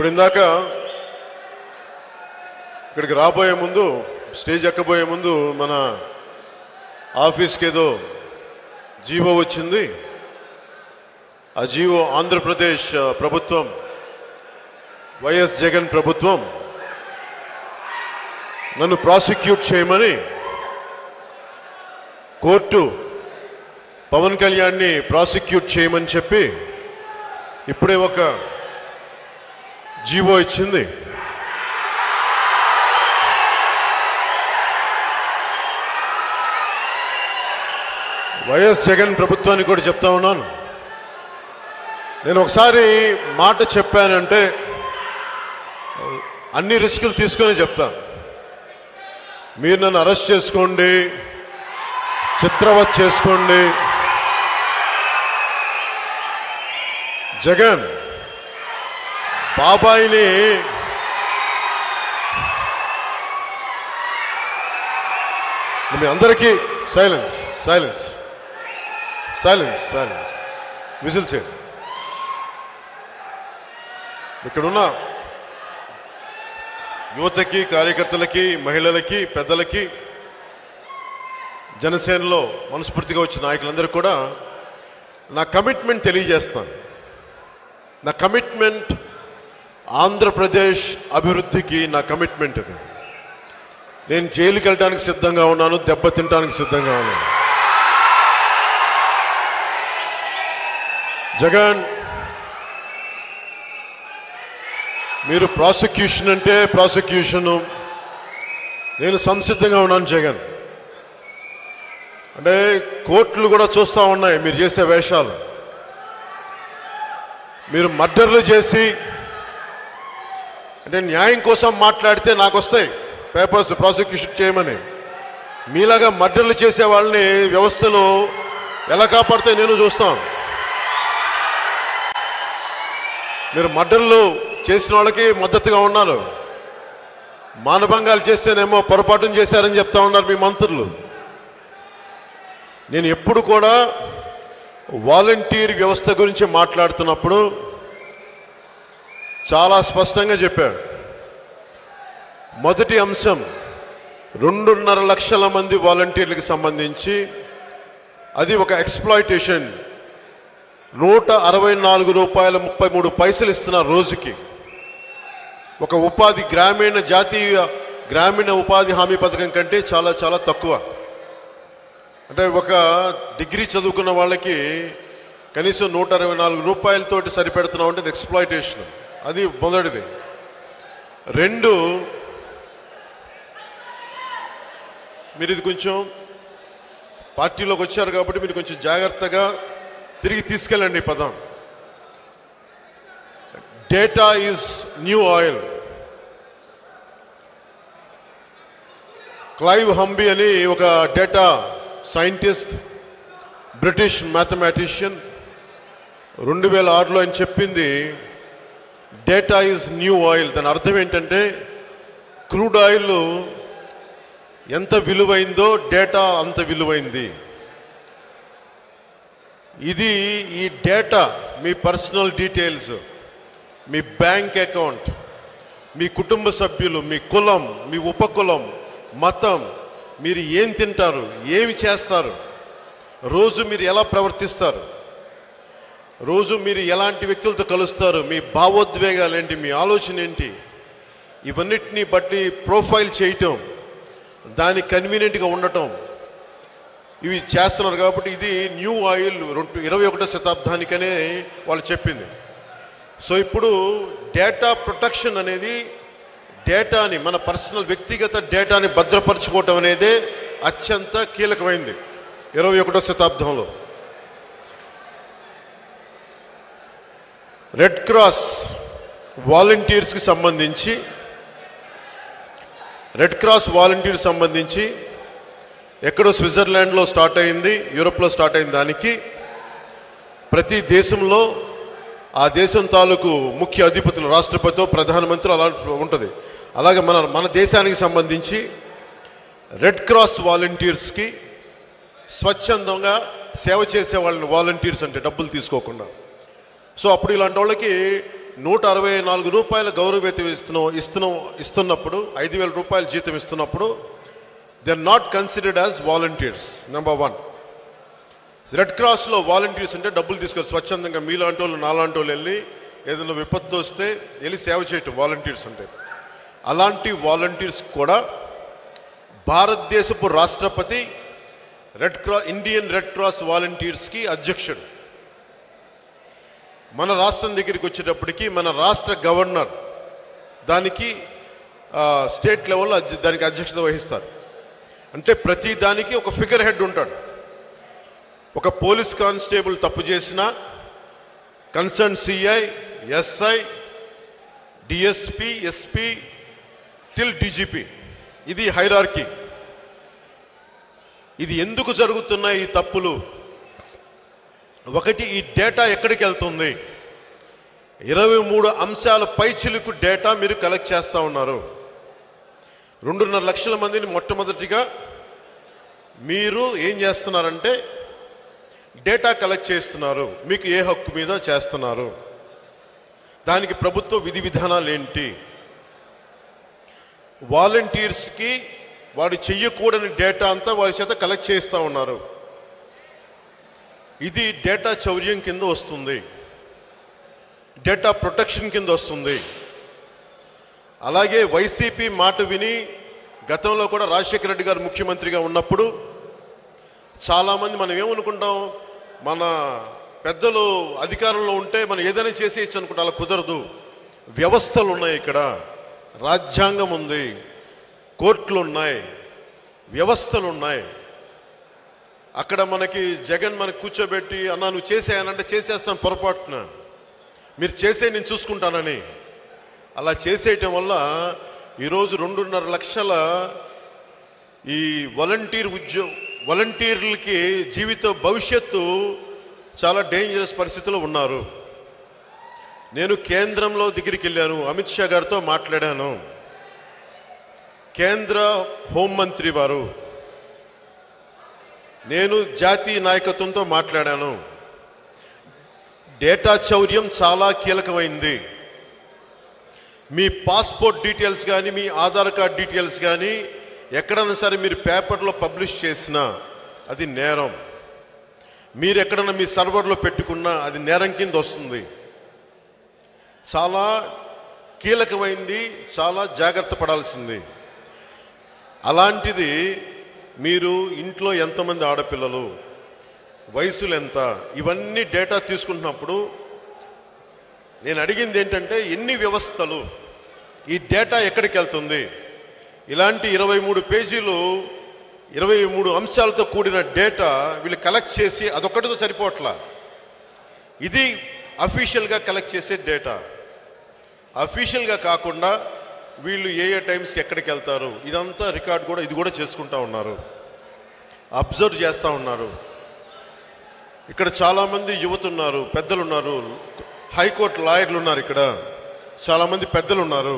ఇప్పుడు ఇందాక ఇక్కడికి రాబోయే ముందు స్టేజ్ ఎక్కబోయే ముందు మన ఆఫీస్కి ఏదో జీవో వచ్చింది ఆ జీవో ఆంధ్రప్రదేశ్ ఆ, ప్రభుత్వం వైఎస్ జగన్ ప్రభుత్వం నన్ను ప్రాసిక్యూట్ చేయమని కోర్టు పవన్ కళ్యాణ్ని ప్రాసిక్యూట్ చేయమని చెప్పి ఇప్పుడే ఒక జీవో ఇచ్చింది వైఎస్ జగన్ ప్రభుత్వానికి కూడా చెప్తా ఉన్నాను నేను ఒకసారి మాట చెప్పానంటే అన్ని రిస్కులు తీసుకొని చెప్తాను మీరు నన్ను అరెస్ట్ చేసుకోండి చిత్రవత్ చేసుకోండి జగన్ బాబాయిని మీ అందరికీ silence silence silence silence whistle చేయండి ఇక్కడున్న యువతకి కార్యకర్తలకి మహిళలకి పెద్దలకి జనసేనలో మనస్ఫూర్తిగా వచ్చిన నాయకులందరూ కూడా నా కమిట్మెంట్ తెలియజేస్తాను నా కమిట్మెంట్ ఆంధ్రప్రదేశ్ అభివృద్ధికి నా కమిట్మెంట్ ఇది నేను జైలుకి వెళ్ళడానికి సిద్ధంగా ఉన్నాను దెబ్బ తినడానికి సిద్ధంగా ఉన్నాను జగన్ మీరు ప్రాసిక్యూషన్ అంటే ప్రాసిక్యూషను నేను సంసిద్ధంగా ఉన్నాను జగన్ అంటే కోర్టులు కూడా చూస్తూ ఉన్నాయి మీరు చేసే వేషాలు మీరు మర్డర్లు చేసి అంటే న్యాయం కోసం మాట్లాడితే నాకు వస్తాయి పేపర్స్ ప్రాసిక్యూషన్ చేయమని మీలాగా మర్డర్లు చేసే వాళ్ళని వ్యవస్థలో ఎలా కాపాడితే నేను చూస్తాను మీరు మర్డర్లు చేసిన వాళ్ళకి మద్దతుగా ఉన్నారు మానభంగాలు చేస్తేనేమో పొరపాటును చేశారని చెప్తా ఉన్నారు మీ మంత్రులు నేను ఎప్పుడు కూడా వాలంటీర్ వ్యవస్థ గురించి మాట్లాడుతున్నప్పుడు చాలా స్పష్టంగా చెప్పారు మొదటి అంశం రెండున్నర లక్షల మంది వాలంటీర్లకు సంబంధించి అది ఒక ఎక్స్ప్లాయిటేషన్ నూట అరవై నాలుగు రూపాయల ముప్పై మూడు పైసలు ఇస్తున్నారు రోజుకి ఒక ఉపాధి గ్రామీణ జాతీయ గ్రామీణ ఉపాధి హామీ పథకం కంటే చాలా చాలా తక్కువ అంటే ఒక డిగ్రీ చదువుకున్న వాళ్ళకి కనీసం నూట అరవై నాలుగు రూపాయలతోటి సరిపెడుతున్నాం అంటే ఎక్స్ప్లాయిటేషన్ అది మొదటిది రెండు మీరు ఇది కొంచెం పార్టీలోకి వచ్చారు కాబట్టి మీరు కొంచెం జాగ్రత్తగా తిరిగి తీసుకెళ్ళండి ఈ పదం data is new oil Clive Humby అని ఒక డేటా సైంటిస్ట్ బ్రిటిష్ మ్యాథమెటిషియన్ రెండు వేల ఆరులో ఆయన చెప్పింది డేటా ఈజ్ న్యూ ఆయిల్ దాని అర్థం ఏంటంటే క్రూడ్ ఆయిల్ ఎంత విలువైందో డేటా అంత విలువైంది ఇది ఈ డేటా మీ పర్సనల్ డీటెయిల్స్ మీ బ్యాంక్ అకౌంట్ మీ కుటుంబ సభ్యులు మీ కులం మీ ఉపకులం మతం మీరు ఏం తింటారు ఏమి చేస్తారు రోజు మీరు ఎలా ప్రవర్తిస్తారు రోజు మీరు ఎలాంటి వ్యక్తులతో కలుస్తారు మీ భావోద్వేగాలు ఏంటి మీ ఆలోచన ఏంటి ఇవన్నిటిని బట్టి ప్రొఫైల్ చేయటం దానికి కన్వీనియంట్గా ఉండటం ఇవి చేస్తున్నారు కాబట్టి ఇది న్యూ ఆయిల్ రెండు ఇరవై ఒకటో శతాబ్దానికనే వాళ్ళు చెప్పింది సో ఇప్పుడు డేటా ప్రొటెక్షన్ అనేది డేటాని మన పర్సనల్ వ్యక్తిగత డేటాని భద్రపరచుకోవటం అనేదే అత్యంత కీలకమైంది ఇరవై ఒకటో శతాబ్దంలో రెడ్ క్రాస్ వాలంటీర్స్కి సంబంధించి రెడ్ క్రాస్ వాలంటీర్ సంబంధించి ఎక్కడో స్విట్జర్లాండ్లో స్టార్ట్ అయింది యూరోప్లో స్టార్ట్ అయిన దానికి ప్రతి దేశంలో ఆ దేశం తాలూకు ముఖ్య అధిపతులు రాష్ట్రపతితో ప్రధానమంత్రి అలా ఉంటుంది అలాగే మన మన దేశానికి సంబంధించి రెడ్ క్రాస్ వాలంటీర్స్కి స్వచ్ఛందంగా సేవ చేసే వాళ్ళని వాలంటీర్స్ అంటే డబ్బులు తీసుకోకుండా సో అప్పుడు ఇలాంటి వాళ్ళకి నూట అరవై నాలుగు రూపాయల గౌరవ వేతనం ఇస్తున్నాం ఇస్తున్నాం ఇస్తున్నప్పుడు ఐదు వేల రూపాయల జీతం ఇస్తున్నప్పుడు they are not considered as volunteers number one red క్రాస్లో వాలంటీర్స్ అంటే డబ్బులు తీసుకొని స్వచ్ఛందంగా మీలాంటి వాళ్ళు నాలాంటి వాళ్ళు వెళ్ళి ఏదైనా విపత్తు వస్తే వెళ్ళి సేవ చేయటం వాలంటీర్స్ అంటే అలాంటి వాలంటీర్స్ కూడా భారతదేశపు రాష్ట్రపతి Red Cross Indian Red Cross వాలంటీర్స్కి అధ్యక్షుడు మన రాష్ట్రం దగ్గరికి వచ్చేటప్పటికి మన రాష్ట్ర గవర్నర్ దానికి ఆ, స్టేట్ లెవెల్లో అధ్య- దానికి అధ్యక్షత వహిస్తారు అంటే ప్రతి దానికి ఒక ఫిగర్ హెడ్ ఉంటాడు ఒక పోలీస్ కానిస్టేబుల్ తప్పు చేసినా concern CI SI DSP SP till DGP ఇది హైరార్కీ ఇది ఎందుకు జరుగుతున్నాయి ఈ తప్పులు ఒకటి ఈ డేటా ఎక్కడికి వెళ్తుంది ఇరవై మూడు అంశాల పైచిలుకు డేటా మీరు కలెక్ట్ చేస్తూ ఉన్నారు రెండున్నర లక్షల మందిని మొట్టమొదటిగా మీరు ఏం చేస్తున్నారంటే డేటా కలెక్ట్ చేస్తున్నారు మీకు ఏ హక్కు మీద చేస్తున్నారు దానికి ప్రభుత్వ విధి విధానాలు ఏంటి వాలంటీర్స్కి వాడు చెయ్యకూడని డేటా అంతా వారి చేత కలెక్ట్ చేస్తూ ఉన్నారు ఇది డేటా చౌర్యం కింద వస్తుంది డేటా ప్రొటెక్షన్ కింద వస్తుంది అలాగే వైసీపీ మాట విని గతంలో కూడా రాజశేఖర రెడ్డి గారు ముఖ్యమంత్రిగా ఉన్నప్పుడు చాలామంది మనం ఏమనుకుంటాం మన పెద్దలు అధికారంలో ఉంటే మనం ఏదైనా చేసేయచ్చు అనుకుంటాం అలా కుదరదు వ్యవస్థలు ఉన్నాయి ఇక్కడ రాజ్యాంగం ఉంది కోర్టులు ఉన్నాయి వ్యవస్థలు ఉన్నాయి అక్కడ మనకి జగన్ మనకు కూర్చోబెట్టి అన్నా నువ్వు చేసేయనంటే చేసేస్తాను పొరపాటున మీరు చేసే నేను చూసుకుంటానని అలా చేసేయటం వల్ల ఈరోజు రెండున్నర లక్షల ఈ వాలంటీర్ ఉద్యోగ వాలంటీర్లకి జీవిత భవిష్యత్తు చాలా డేంజరస్ పరిస్థితిలో ఉన్నారు నేను కేంద్రంలో దగ్గరికి వెళ్ళాను అమిత్ షా గారితో మాట్లాడాను కేంద్ర హోంమంత్రి వారు నేను జాతీయ నాయకత్వంతో మాట్లాడాను డేటా చౌర్యం చాలా కీలకమైంది మీ పాస్పోర్ట్ డీటెయిల్స్ కానీ మీ ఆధార్ కార్డ్ డీటెయిల్స్ కానీ ఎక్కడైనా సరే మీరు పేపర్లో పబ్లిష్ చేసినా అది నేరం మీరు ఎక్కడైనా మీ సర్వర్లో పెట్టుకున్నా అది నేరం కింద వస్తుంది చాలా కీలకమైంది చాలా జాగ్రత్త పడాల్సింది అలాంటిది మీరు ఇంట్లో ఎంతమంది ఆడపిల్లలు వయసులు ఎంత ఇవన్నీ డేటా తీసుకుంటున్నప్పుడు నేను అడిగింది ఏంటంటే ఎన్ని వ్యవస్థలు ఈ డేటా ఎక్కడికి వెళ్తుంది ఇలాంటి ఇరవై మూడు పేజీలు ఇరవై మూడు అంశాలతో కూడిన డేటా వీళ్ళు కలెక్ట్ చేసి అదొక్కటితో సరిపోవట్లా ఇది అఫీషియల్గా కలెక్ట్ చేసే డేటా అఫీషియల్గా కాకుండా వీళ్ళు ఏ ఏ టైమ్స్కి ఎక్కడికి వెళ్తారు ఇదంతా రికార్డ్ కూడా ఇది కూడా చేసుకుంటా ఉన్నారు అబ్జర్వ్ చేస్తూ ఉన్నారు ఇక్కడ చాలామంది యువత ఉన్నారు పెద్దలు ఉన్నారు హైకోర్టు లాయర్లు ఉన్నారు ఇక్కడ చాలామంది పెద్దలు ఉన్నారు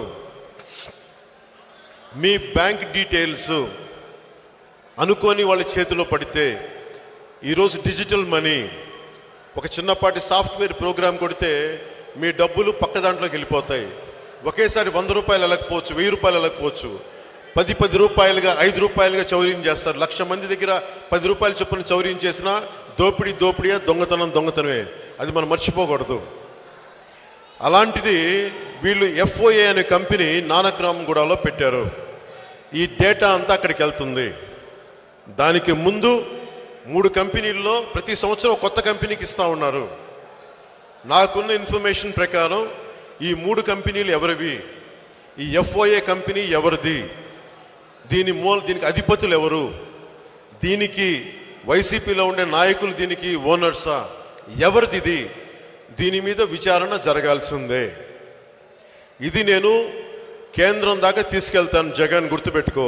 మీ బ్యాంక్ డీటెయిల్స్ అనుకోని వాళ్ళ చేతిలో పడితే ఈరోజు డిజిటల్ మనీ ఒక చిన్నపాటి సాఫ్ట్వేర్ ప్రోగ్రామ్ కొడితే మీ డబ్బులు పక్క దాంట్లోకి వెళ్ళిపోతాయి ఒకేసారి వంద రూపాయలు వెళ్ళకపోవచ్చు వెయ్యి రూపాయలు వెళ్ళకపోవచ్చు పది పది రూపాయలుగా ఐదు రూపాయలుగా చౌర్యం చేస్తారు లక్ష మంది దగ్గర పది రూపాయలు చొప్పున చౌర్యం చేసినా దోపిడీ దోపిడీయే దొంగతనం దొంగతనమే అది మనం మర్చిపోకూడదు అలాంటిది వీళ్ళు ఎఫ్ఓఏ అనే కంపెనీ నానక్రామగూడలో పెట్టారు ఈ డేటా అంతా అక్కడికి వెళ్తుంది దానికి ముందు మూడు కంపెనీల్లో ప్రతి సంవత్సరం కొత్త కంపెనీకి ఇస్తూ ఉన్నారు నాకున్న ఇన్ఫర్మేషన్ ప్రకారం ఈ మూడు కంపెనీలు ఎవరివి ఈ ఎఫ్ఓఏ కంపెనీ ఎవరిది దీని మూల దీనికి అధిపతులు ఎవరు దీనికి వైసీపీలో ఉండే నాయకులు దీనికి ఓనర్సా ఎవరిది ఇది దీని మీద విచారణ జరగాల్సిందే ఇది నేను కేంద్రం దాకా తీసుకెళ్తాను జగన్ గుర్తుపెట్టుకో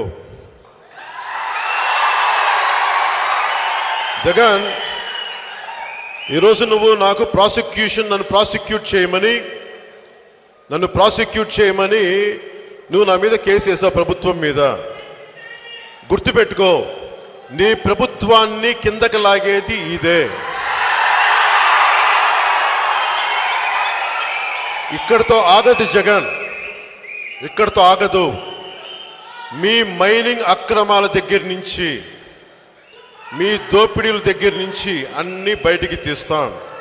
జగన్ ఈరోజు నువ్వు నాకు ప్రాసిక్యూషన్ నన్ను ప్రాసిక్యూట్ చేయమని నన్ను ప్రాసిక్యూట్ చేయమని నువ్వు నా మీద కేసు వేసావు ప్రభుత్వం మీద గుర్తుపెట్టుకో నీ ప్రభుత్వాన్ని కిందకి లాగేది ఇదే ఇక్కడితో ఆగదు జగన్ ఇక్కడితో ఆగదు మీ మైనింగ్ అక్రమాల దగ్గర నుంచి మీ దోపిడీల దగ్గర నుంచి అన్ని బయటికి తీస్తాం